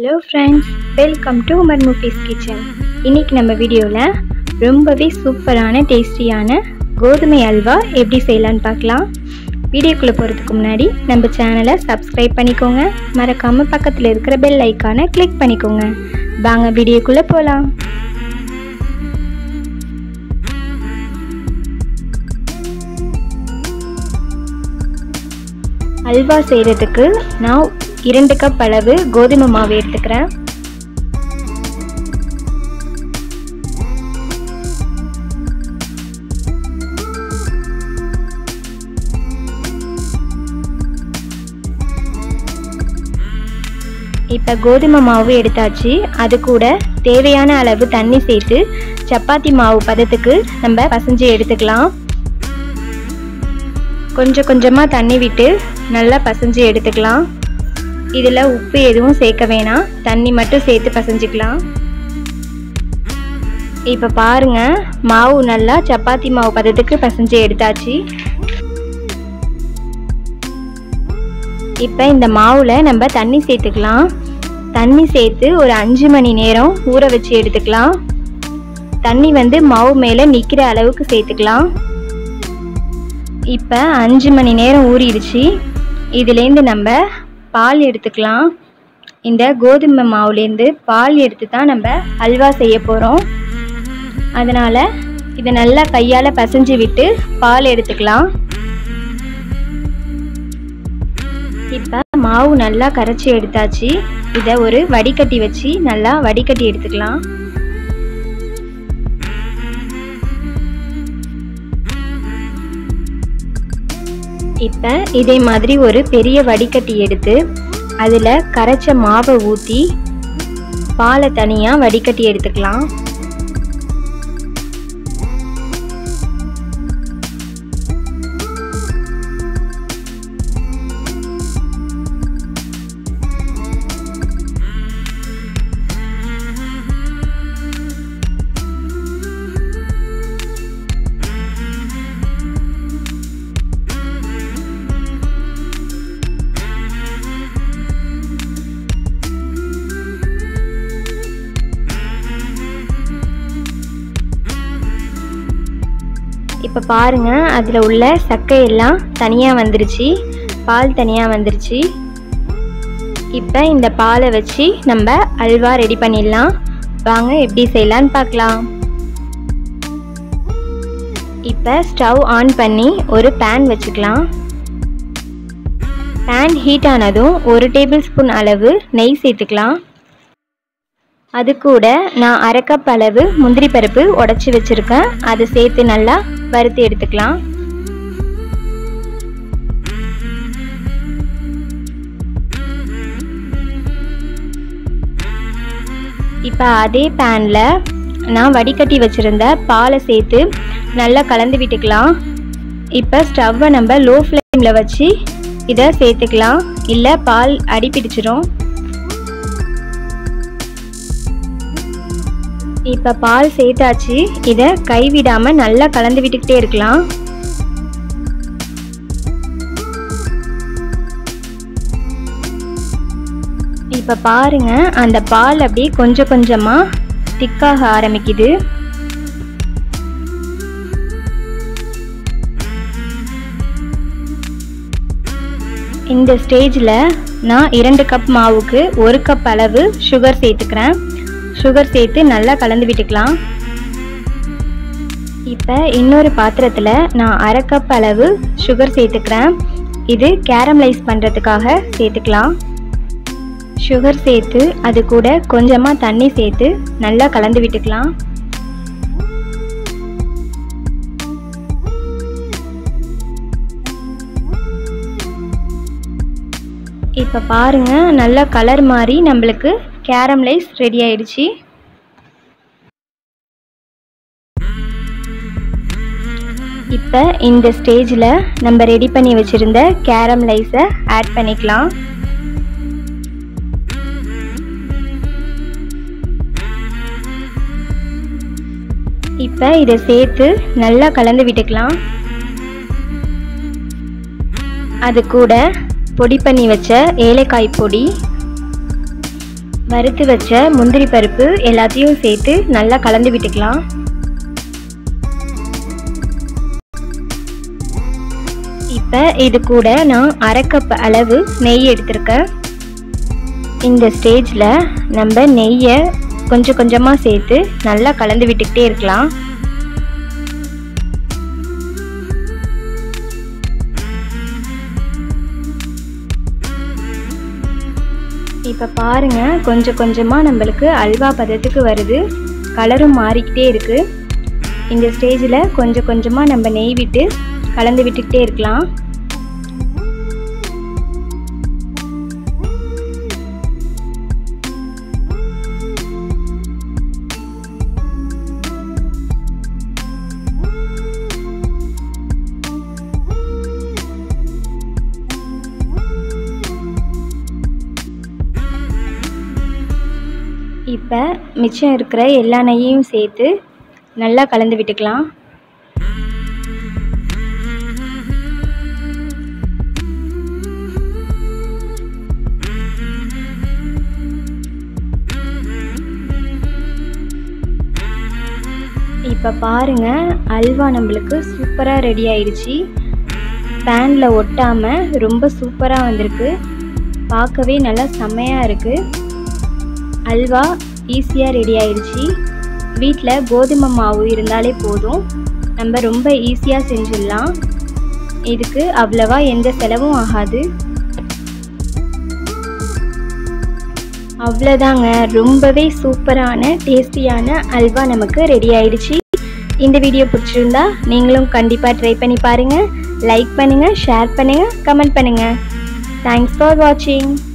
hello friends welcome to Umar Mufeez kitchen இன்றைக்கி நம்ம வீடியோவில் ரொம்பவே சூப்பரான டேஸ்டியான கோதுமை அல்வா எப்படி செய்யலான்னு பார்க்கலாம் வீடியோக்குள்ளே போகிறதுக்கு முன்னாடி நம்ம சேனலை சப்ஸ்கிரைப் பண்ணிக்கோங்க மறக்காமல் பக்கத்தில் இருக்கிற பெல் ஐக்கானை கிளிக் பண்ணிக்கோங்க வாங்க வீடியோக்குள்ளே போகலாம் அல்வா செய்கிறதுக்கு நான் இரண்டு கப் அளவு கோதுமை மாவு எடுத்துக்கிறேன் இப்போ கோதுமை மாவு எடுத்தாச்சு அது கூட தேவையான அளவு தண்ணி சேர்த்து சப்பாத்தி மாவு பதத்துக்கு நம்ம பசைஞ்சு எடுத்துக்கலாம் கொஞ்சம் கொஞ்சமாக தண்ணி விட்டு நல்லா பசைஞ்சு எடுத்துக்கலாம் இதில் உப்பு எதுவும் சேர்க்க வேணாம் தண்ணி மட்டும் சேர்த்து பசைஞ்சிக்கலாம் இப்போ பாருங்க மாவு நல்லா சப்பாத்தி மாவு பதத்துக்கு பசைஞ்சு எடுத்தாச்சு இப்போ இந்த மாவில் நம்ம தண்ணி சேர்த்துக்கலாம் தண்ணி சேர்த்து ஒரு அஞ்சு மணி நேரம் ஊற வச்சு எடுத்துக்கலாம் தண்ணி வந்து மாவு மேலே நிற்கிற அளவுக்கு சேர்த்துக்கலாம் இப்போ அஞ்சு மணி நேரம் ஊறிடுச்சு இதுலேருந்து நம்ம பால் எடுத்துக்கலாம் இந்த கோதுமை மாவுலேருந்து பால் எடுத்து தான் நம்ம அல்வா செய்ய போகிறோம் அதனால் இதை நல்லா கையால் பசைஞ்சு விட்டு பால் எடுத்துக்கலாம் இப்போ மாவு நல்லா கரைச்சி எடுத்தாச்சு இதை ஒரு வடிகட்டி வச்சு நல்லா வடிகட்டி எடுத்துக்கலாம் இப்போ இதே மாதிரி ஒரு பெரிய வடிகட்டி எடுத்து அதில் கரைச்ச மாவை ஊற்றி பாலை தனியாக வடிகட்டி எடுத்துக்கலாம் இப்போ பாருங்க அதில் உள்ள சக்கையெல்லாம் தனியாக வந்துருச்சு பால் தனியாக வந்துருச்சு இப்போ இந்த பாலை வச்சு நம்ம அல்வா ரெடி பண்ணிடலாம் வாங்க எப்படி செய்யலான்னு பார்க்கலாம் இப்போ ஸ்டவ் ஆன் பண்ணி ஒரு பேன் வச்சுக்கலாம் பேன் ஹீட் ஆனதும் ஒரு டேபிள் ஸ்பூன் அளவு நெய் சேர்த்துக்கலாம் அது கூட நான் அரை கப் அளவு முந்திரி பருப்பு உடச்சி வச்சுருக்கேன் அதை சேர்த்து நல்லா வறுத்து எடுத்துக்கலாம் இப்போ அதே பேனில் நான் வடிகட்டி வச்சுருந்த பாலை சேர்த்து நல்லா கலந்து விட்டுக்கலாம் இப்போ ஸ்டவ்வை நம்ம லோ ஃப்ளேமில் வச்சு இதை சேர்த்துக்கலாம் இல்லை பால் அடி பிடிச்சிரும் இப்போ பால் சேர்த்தாச்சு இதை கைவிடாமல் நல்லா கலந்து விட்டுக்கிட்டே இருக்கலாம் இப்போ பாருங்க அந்த பால் அப்படியே கொஞ்சம் கொஞ்சமாக திக்காக ஆரம்பிக்குது இந்த ஸ்டேஜில் நான் இரண்டு கப் மாவுக்கு ஒரு கப் அளவு சுகர் சேர்த்துக்கிறேன் சுகர் சேர்த்து நல்லா கலந்து விட்டுக்கலாம் இப்போ இன்னொரு பாத்திரத்தில் நான் அரை கப் அளவு சுகர் சேர்த்துக்கிறேன் இது கேரமலைஸ் பண்ணுறதுக்காக சேர்த்துக்கலாம் சுகர் சேர்த்து அது கூட கொஞ்சமாக தண்ணி சேர்த்து நல்லா கலந்து விட்டுக்கலாம் இப்போ பாருங்கள் நல்லா கலர் மாதிரி நம்மளுக்கு கேரம்லைஸ் ரெடி ஆயிடுச்சு இப்போ இந்த ஸ்டேஜில் நம்ம ரெடி பண்ணி வச்சுருந்த கேரம்லைஸை ஆட் பண்ணிக்கலாம் இப்போ இதை சேர்த்து நல்லா கலந்து விட்டுக்கலாம் அது கூட பொடி பண்ணி வச்ச ஏலக்காய் பொடி வறுத்து வச்ச முந்திரி பருப்பு எல்லாத்தையும் சேர்த்து நல்லா கலந்து விட்டுக்கலாம் இப்போ இது கூட நான் அரை கப் அளவு நெய் எடுத்திருக்கேன் இந்த ஸ்டேஜில் நம்ம நெய்யை கொஞ்சம் கொஞ்சமாக சேர்த்து நல்லா கலந்து விட்டுக்கிட்டே இருக்கலாம் இப்போ பாருங்க கொஞ்சம் கொஞ்சமாக நம்மளுக்கு அல்வா பதத்துக்கு வருது கலரும் மாறிக்கிட்டே இருக்கு இந்த ஸ்டேஜில் கொஞ்சம் கொஞ்சமாக நம்ம நெய் விட்டு கலந்து விட்டுக்கிட்டே இருக்கலாம் இப்போ மிச்சம் இருக்கிற எல்லா நெய்யையும் சேர்த்து நல்லா கலந்து விட்டுக்கலாம் இப்போ பாருங்க அல்வா நம்மளுக்கு சூப்பராக ரெடி ஆயிடுச்சு பேனில் ஒட்டாமல் ரொம்ப சூப்பராக வந்திருக்கு பார்க்கவே நல்லா செம்மையாக இருக்குது அல்வா ஈஸியாக ரெடி ஆயிடுச்சு வீட்டில் கோதுமை மாவு இருந்தாலே போதும் நம்ம ரொம்ப ஈஸியாக செஞ்சிடலாம் இதுக்கு அவ்வளவா எந்த செலவும் ஆகாது அவ்வளோதாங்க ரொம்பவே சூப்பரான டேஸ்டியான அல்வா நமக்கு ரெடி ஆயிடுச்சு இந்த வீடியோ பிடிச்சிருந்தா நீங்களும் கண்டிப்பாக ட்ரை பண்ணி பாருங்கள் லைக் பண்ணுங்கள் ஷேர் பண்ணுங்கள் கமெண்ட் பண்ணுங்கள் தேங்க்ஸ் ஃபார் வாட்சிங்